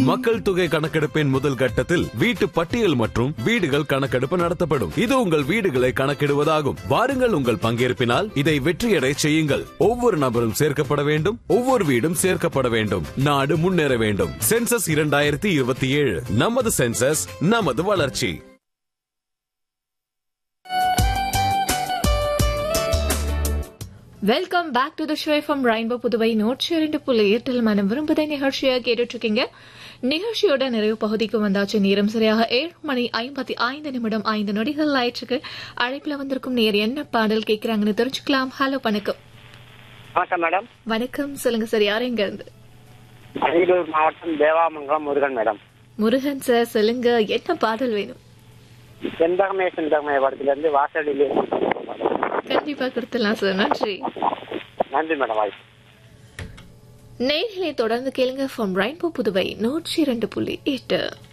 மக்கள் தொகை கணக்கெடுப்பின் முதல் கட்டத்தில் வீட்டு பட்டியல் மற்றும் வீடுகள் கணக்கெடுப்பு நடத்தப்படும் இது உங்கள் வீடுகளை கணக்கிடுவதாகும் வாருங்கள் உங்கள் பங்கேற்பினால் இதை வெற்றியடை செய்யுங்கள் ஒவ்வொரு நபரும் சேர்க்கப்பட வேண்டும் ஒவ்வொரு வீடும் சேர்க்கப்பட வேண்டும் நாடு முன்னேற வேண்டும் சென்சஸ் இரண்டாயிரத்தி இருபத்தி ஏழு நமது சென்சஸ் நமது வளர்ச்சி welcome back to the show from rainbow Puduvai நூற்றி இரண்டு புள்ளி எட்டில் மனம் விரும்புதை நிகழ்ச்சியை கேட்டுட்டு இருக்கீங்க நிகழ்ச்சியோட நிறைவு பகுதிக்கு வந்தாச்சு நேரம் சரியாக ஏழு மணி ஐம்பத்தி ஐந்து நிமிடம் ஐந்து நொடிகள் ஆயிற்றுக்கு அழைப்புல வந்திருக்கும் நேர் என்ன பாடல் கேட்கறாங்கன்னு தெரிஞ்சுக்கலாம் ஹலோ வணக்கம் வணக்கம் மேடம் வணக்கம் சொல்லுங்க சார் யார் எங்க இருந்து அரியலூர் மாவட்டம் தேவாமங்கலம் முருகன் மேடம் முருகன் சார் சொல்லுங்க என்ன பாடல் வேணும் செந்தகமே செந்தகமே படத்திலிருந்து வாசலில் கண்டிப்பா கொடுத்துடலாம் சார் நன்றி நன்றி மேடம் வாய்ப்பு நேர்களை தொடர்ந்து கேளுங்க ஃப்ரம் ரெயின்போ புதுவை நூற்றி இரண்டு புள்ளி எட்டு